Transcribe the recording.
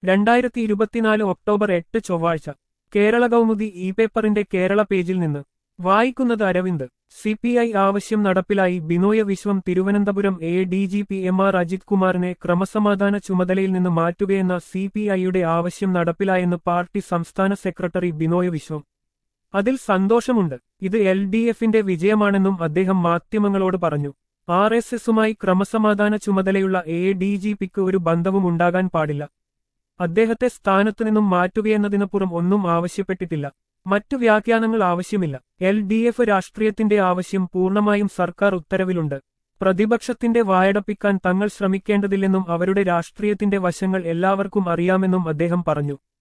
രണ്ടായിരത്തി ഇരുപത്തിനാല് ഒക്ടോബർ എട്ട് ചൊവ്വാഴ്ച കേരള കൗമുദി ഇ പേപ്പറിന്റെ കേരള പേജിൽ നിന്ന് വായിക്കുന്നത് അരവിന്ദ് സി പി ഐ ആവശ്യം നടപ്പിലായി Binoy Viswam Thiruvananthapuram A D G P M R Ajith കുമാറിനെ ക്രമസമാധാന ചുമതലയിൽ നിന്ന് മാറ്റുകയെന്ന സി പി ഐയുടെ ആവശ്യം നടപ്പിലായെന്ന് പാർട്ടി സംസ്ഥാന സെക്രട്ടറി ബിനോയ് വിശ്വം അതിൽ സന്തോഷമുണ്ട് ഇത് എൽ ഡി എഫിന്റെ വിജയമാണെന്നും അദ്ദേഹം മാധ്യമങ്ങളോട് പറഞ്ഞു ആർ എസ് എസുമായി ക്രമസമാധാന ചുമതലയുള്ള എ ഡി ജി പിക്ക് ഒരു ബന്ധവും ഉണ്ടാകാൻ പാടില്ല അദ്ദേഹത്തെ സ്ഥാനത്തു നിന്നും മാറ്റുകയെന്നതിനപ്പുറം ഒന്നും ആവശ്യപ്പെട്ടിട്ടില്ല മറ്റു വ്യാഖ്യാനങ്ങൾ ആവശ്യമില്ല എൽ ഡി എഫ് രാഷ്ട്രീയത്തിന്റെ ആവശ്യം പൂർണ്ണമായും സർക്കാർ ഉത്തരവിലുണ്ട് പ്രതിപക്ഷത്തിന്റെ വായടപ്പിക്കാൻ തങ്ങൾ ശ്രമിക്കേണ്ടതില്ലെന്നും അവരുടെ രാഷ്ട്രീയത്തിന്റെ വശങ്ങൾ എല്ലാവർക്കും അറിയാമെന്നും അദ്ദേഹം പറഞ്ഞു